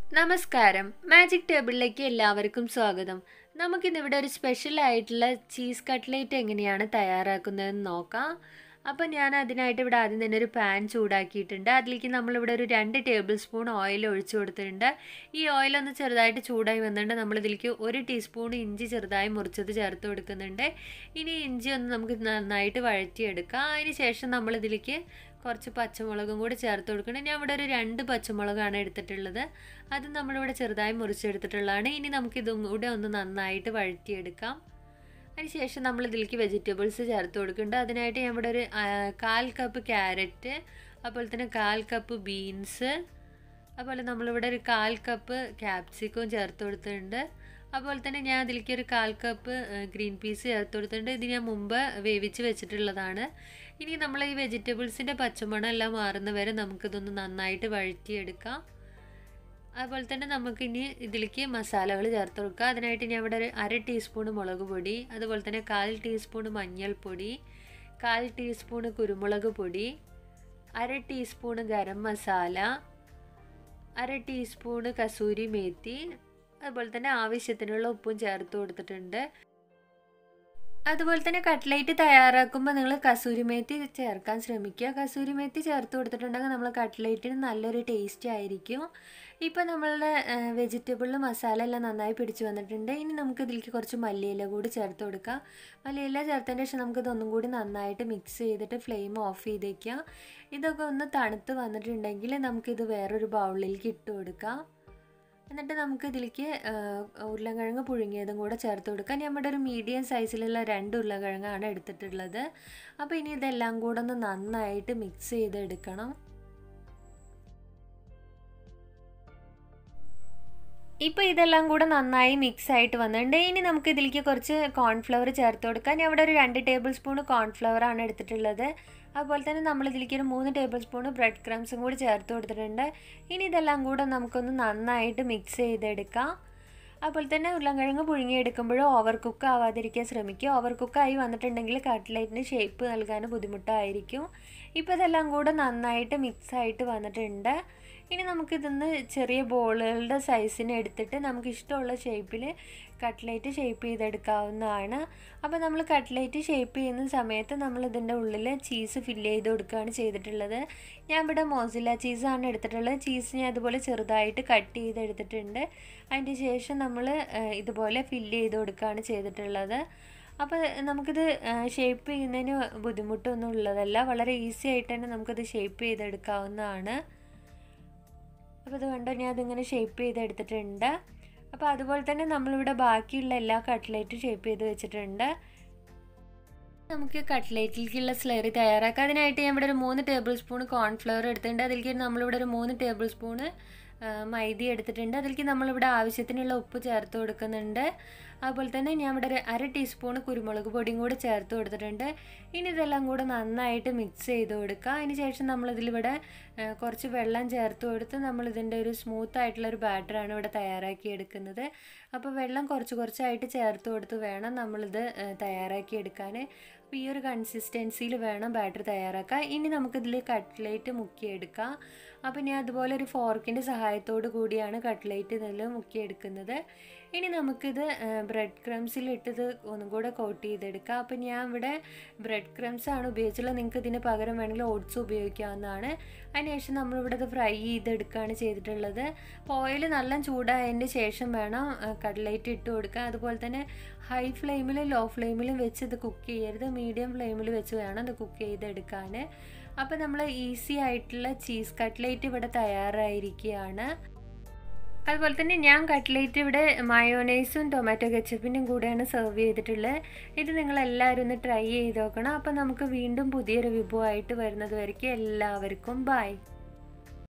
നമസ്കാരം മാജിക് ടേബിളിലേക്ക് എല്ലാവർക്കും സ്വാഗതം നമുക്കിന്നിവിടെ ഒരു സ്പെഷ്യൽ ആയിട്ടുള്ള ചീസ് കട്ട്ലേറ്റ് എങ്ങനെയാണ് തയ്യാറാക്കുന്നതെന്ന് നോക്കാം അപ്പോൾ ഞാൻ അതിനായിട്ട് ഇവിടെ ആദ്യം തന്നെ ഒരു പാൻ ചൂടാക്കിയിട്ടുണ്ട് അതിലേക്ക് നമ്മളിവിടെ ഒരു രണ്ട് ടേബിൾ സ്പൂൺ ഓയിൽ ഒഴിച്ചു കൊടുത്തിട്ടുണ്ട് ഈ ഓയിൽ ഒന്ന് ചെറുതായിട്ട് ചൂടായി വന്നിട്ടുണ്ട് നമ്മളിതിലേക്ക് ഒരു ടീസ്പൂൺ ഇഞ്ചി ചെറുതായി മുറിച്ചത് ചേർത്ത് കൊടുക്കുന്നുണ്ട് ഇനി ഇഞ്ചി ഒന്ന് നമുക്ക് നന്നായിട്ട് വഴറ്റിയെടുക്കാം അതിന് ശേഷം നമ്മളിതിലേക്ക് കുറച്ച് പച്ചമുളകും കൂടി ചേർത്ത് കൊടുക്കണം ഞാൻ ഇവിടെ ഒരു രണ്ട് പച്ചമുളകാണ് എടുത്തിട്ടുള്ളത് അത് നമ്മളിവിടെ ചെറുതായി മുറിച്ചെടുത്തിട്ടുള്ളതാണ് ഇനി നമുക്കിതും കൂടെ ഒന്ന് നന്നായിട്ട് വഴറ്റിയെടുക്കാം അതിനുശേഷം നമ്മൾ ഇതിലേക്ക് വെജിറ്റബിൾസ് ചേർത്ത് കൊടുക്കുന്നുണ്ട് അതിനായിട്ട് ഞാൻ ഇവിടെ ഒരു കാൽ കപ്പ് ക്യാരറ്റ് അതുപോലെ തന്നെ കാൽ കപ്പ് ബീൻസ് അതുപോലെ നമ്മളിവിടെ ഒരു കാൽ കപ്പ് ക്യാപ്സിക്കവും ചേർത്ത് കൊടുത്തിട്ടുണ്ട് അതുപോലെ തന്നെ ഞാൻ അതിലേക്ക് ഒരു കാൽ കപ്പ് ഗ്രീൻ പീസ് ചേർത്ത് കൊടുത്തിട്ടുണ്ട് ഇത് ഞാൻ മുമ്പ് വേവിച്ച് വെച്ചിട്ടുള്ളതാണ് ഇനി നമ്മൾ ഈ വെജിറ്റബിൾസിൻ്റെ പച്ചമണം എല്ലാം മാറുന്ന വരെ നമുക്കിതൊന്ന് നന്നായിട്ട് വഴറ്റിയെടുക്കാം അതുപോലെ തന്നെ നമുക്കിനി ഇതിലേക്ക് മസാലകൾ ചേർത്ത് കൊടുക്കുക അതിനായിട്ട് ഞാൻ ഇവിടെ ഒരു അര ടീസ്പൂൺ മുളക് പൊടി അതുപോലെ തന്നെ കാൽ ടീസ്പൂൺ മഞ്ഞൾപ്പൊടി കാൽ ടീസ്പൂൺ കുരുമുളക് പൊടി അര ടീസ്പൂൺ ഗരം മസാല അര ടീസ്പൂൺ കസൂരി മേത്തി അതുപോലെ തന്നെ ആവശ്യത്തിനുള്ള ഉപ്പും ചേർത്ത് കൊടുത്തിട്ടുണ്ട് അതുപോലെ തന്നെ കട്ട്ലേറ്റ് തയ്യാറാക്കുമ്പോൾ നിങ്ങൾ കസൂരി മേത്തി ചേർക്കാൻ ശ്രമിക്കുക കസൂരി മേത്തി ചേർത്ത് കൊടുത്തിട്ടുണ്ടെങ്കിൽ നമ്മൾ കട്ട്ലേറ്റിന് നല്ലൊരു ടേസ്റ്റ് ആയിരിക്കും ഇപ്പോൾ നമ്മളുടെ വെജിറ്റബിളിൽ മസാല എല്ലാം നന്നായി പിടിച്ചു വന്നിട്ടുണ്ട് ഇനി നമുക്ക് ഇതിലേക്ക് കുറച്ച് മല്ലിയില കൂടി ചേർത്ത് കൊടുക്കാം മല്ലിയില ചേർത്തതിന് ശേഷം നമുക്കിതൊന്നും കൂടി നന്നായിട്ട് മിക്സ് ചെയ്തിട്ട് ഫ്ലെയിം ഓഫ് ചെയ്തേക്കാം ഇതൊക്കെ ഒന്ന് തണുത്ത് വന്നിട്ടുണ്ടെങ്കിൽ നമുക്കിത് വേറൊരു ബൗളിലേക്ക് ഇട്ട് കൊടുക്കാം എന്നിട്ട് നമുക്ക് ഇതിലേക്ക് ഉരുളക്കിഴങ്ങ് പുഴുങ്ങിയതും കൂടെ ചേർത്ത് കൊടുക്കാം നമ്മുടെ ഒരു മീഡിയം സൈസിലുള്ള രണ്ട് ഉരുളക്കിഴങ്ങാണ് എടുത്തിട്ടുള്ളത് അപ്പോൾ ഇനി ഇതെല്ലാം കൂടെ ഒന്ന് നന്നായിട്ട് മിക്സ് ചെയ്തെടുക്കണം ഇപ്പോൾ ഇതെല്ലാം കൂടെ നന്നായി മിക്സ് ആയിട്ട് വന്നിട്ടുണ്ട് ഇനി നമുക്ക് ഇതിലേക്ക് കുറച്ച് കോൺഫ്ലവർ ചേർത്ത് കൊടുക്കാം ഞാൻ ഇവിടെ ഒരു രണ്ട് ടേബിൾ സ്പൂൺ കോൺഫ്ലവർ ആണ് എടുത്തിട്ടുള്ളത് അതുപോലെ തന്നെ നമ്മൾ ഇതിലേക്ക് ഒരു മൂന്ന് ടേബിൾ സ്പൂൺ ബ്രെഡ് ക്രംസും കൂടി ചേർത്ത് കൊടുത്തിട്ടുണ്ട് ഇനി ഇതെല്ലാം കൂടെ നമുക്കൊന്ന് നന്നായിട്ട് മിക്സ് ചെയ്തെടുക്കാം അതുപോലെ തന്നെ ഉരുളൻകിഴങ്ങ് പുഴുങ്ങിയെടുക്കുമ്പോഴും ഓവർ കുക്ക് ആവാതിരിക്കാൻ ശ്രമിക്കുക ഓവർ കുക്കായി വന്നിട്ടുണ്ടെങ്കിൽ കട്ട്ലേറ്റിന് ഷേപ്പ് നൽകാൻ ബുദ്ധിമുട്ടായിരിക്കും ഇപ്പോൾ ഇതെല്ലാം കൂടെ നന്നായിട്ട് മിക്സ് ആയിട്ട് വന്നിട്ടുണ്ട് ഇനി നമുക്കിതൊന്ന് ചെറിയ ബോളുകളുടെ സൈസിന് എടുത്തിട്ട് നമുക്ക് ഇഷ്ടമുള്ള ഷേപ്പിൽ കട്ട്ലേറ്റ് ഷേപ്പ് ചെയ്തെടുക്കാവുന്നതാണ് അപ്പോൾ നമ്മൾ കട്ട്ലേറ്റ് ഷേപ്പ് ചെയ്യുന്ന സമയത്ത് നമ്മൾ ഇതിൻ്റെ ഉള്ളിൽ ചീസ് ഫില്ല് ചെയ്ത് കൊടുക്കുകയാണ് ചെയ്തിട്ടുള്ളത് ഞാൻ ഇവിടെ മോസില ചീസാണ് എടുത്തിട്ടുള്ളത് ചീസ് ഞാൻ അതുപോലെ ചെറുതായിട്ട് കട്ട് ചെയ്തെടുത്തിട്ടുണ്ട് അതിൻ്റെ ശേഷം നമ്മൾ ഇതുപോലെ ഫില്ല് ചെയ്ത് കൊടുക്കുകയാണ് ചെയ്തിട്ടുള്ളത് അപ്പോൾ നമുക്കിത് ഷേപ്പ് ചെയ്യുന്നതിന് ബുദ്ധിമുട്ടൊന്നും ഉള്ളതല്ല വളരെ ഈസി ആയിട്ട് തന്നെ നമുക്കിത് ഷേപ്പ് ചെയ്തെടുക്കാവുന്നതാണ് അപ്പോൾ അത് കണ്ടോ ഞാൻ അതിങ്ങനെ ഷേപ്പ് ചെയ്തെടുത്തിട്ടുണ്ട് അപ്പോൾ അതുപോലെ തന്നെ നമ്മളിവിടെ ബാക്കിയുള്ള എല്ലാ കട്ട്ലേറ്റും ഷേപ്പ് ചെയ്ത് വെച്ചിട്ടുണ്ട് നമുക്ക് കട്ട്ലേറ്റിലേക്കുള്ള സ്ലറി തയ്യാറാക്കാം അതിനായിട്ട് ഞാൻ ഇവിടെ ഒരു മൂന്ന് ടേബിൾ സ്പൂൺ കോൺഫ്ലവർ എടുത്തിട്ടുണ്ട് അതിലേക്ക് നമ്മളിവിടെ ഒരു മൂന്ന് ടേബിൾ സ്പൂണ് മൈദ എടുത്തിട്ടുണ്ട് അതിലേക്ക് നമ്മളിവിടെ ആവശ്യത്തിനുള്ള ഉപ്പ് ചേർത്ത് കൊടുക്കുന്നുണ്ട് അതുപോലെ തന്നെ ഞാൻ ഇവിടെ ഒരു അര ടീസ്പൂൺ കുരുമുളക് പൊടിയും കൂടെ ചേർത്ത് കൊടുത്തിട്ടുണ്ട് ഇനി ഇതെല്ലാം കൂടെ നന്നായിട്ട് മിക്സ് ചെയ്ത് കൊടുക്കുക അതിന് ശേഷം നമ്മളിതിലിവിടെ കുറച്ച് വെള്ളം ചേർത്ത് കൊടുത്ത് നമ്മളിതിൻ്റെ ഒരു സ്മൂത്ത് ആയിട്ടുള്ള ഒരു ബാറ്ററാണ് ഇവിടെ തയ്യാറാക്കി എടുക്കുന്നത് അപ്പോൾ വെള്ളം കുറച്ച് കുറച്ചായിട്ട് ചേർത്ത് കൊടുത്ത് വേണം നമ്മളിത് തയ്യാറാക്കി എടുക്കാൻ അപ്പോൾ ഈ ഒരു കൺസിസ്റ്റൻസിയിൽ വേണം ബാറ്റർ തയ്യാറാക്കാൻ ഇനി നമുക്കിതിൽ കട്ട്ലേറ്റ് മുക്കിയെടുക്കാം അപ്പോൾ ഞാൻ അതുപോലെ ഒരു ഫോർക്കിൻ്റെ സഹായത്തോടു കൂടിയാണ് കട്ട്ലേറ്റ് ഇതിൽ മുക്കിയെടുക്കുന്നത് ഇനി നമുക്കിത് ബ്രെഡ് ക്രംസിലിട്ടത് ഒന്നും കൂടെ കോട്ട് ചെയ്തെടുക്കാം അപ്പോൾ ഞാൻ ഇവിടെ ബ്രെഡ് ക്രംസ് ആണ് ഉപയോഗിച്ചുള്ളത് നിങ്ങൾക്ക് ഇതിന് പകരം വേണമെങ്കിൽ ഓട്സ് ഉപയോഗിക്കാവുന്നതാണ് അതിനുശേഷം നമ്മളിവിടെ ഇത് ഫ്രൈ ചെയ്തെടുക്കുകയാണ് ചെയ്തിട്ടുള്ളത് അപ്പോൾ ഓയിൽ നല്ല ചൂടായതിൻ്റെ ശേഷം വേണം കട്ട്ലേറ്റ് ഇട്ട് കൊടുക്കുക അതുപോലെ തന്നെ ഹൈ ഫ്ലെയിമിലും ലോ ഫ്ലെയിമിലും വെച്ച് ഇത് കുക്ക് ചെയ്യരുത് മീഡിയം ഫ്ലെയിമിൽ വെച്ച് വേണം ഇത് കുക്ക് ചെയ്തെടുക്കാൻ അപ്പോൾ നമ്മൾ ഈസി ആയിട്ടുള്ള ചീസ് കട്ട്ലേറ്റ് ഇവിടെ തയ്യാറായിരിക്കുകയാണ് അതുപോലെ തന്നെ ഞാൻ കട്ട്ലേറ്റ് ഇവിടെ മയോനൈസും ടൊമാറ്റോ കെച്ചപ്പിൻ്റെയും കൂടെയാണ് സെർവ് ചെയ്തിട്ടുള്ളത് ഇത് നിങ്ങളെല്ലാവരും ഒന്ന് ട്രൈ ചെയ്ത് നോക്കണം അപ്പോൾ നമുക്ക് വീണ്ടും പുതിയൊരു വിഭവമായിട്ട് വരുന്നത് വരയ്ക്കും എല്ലാവർക്കും ബൈ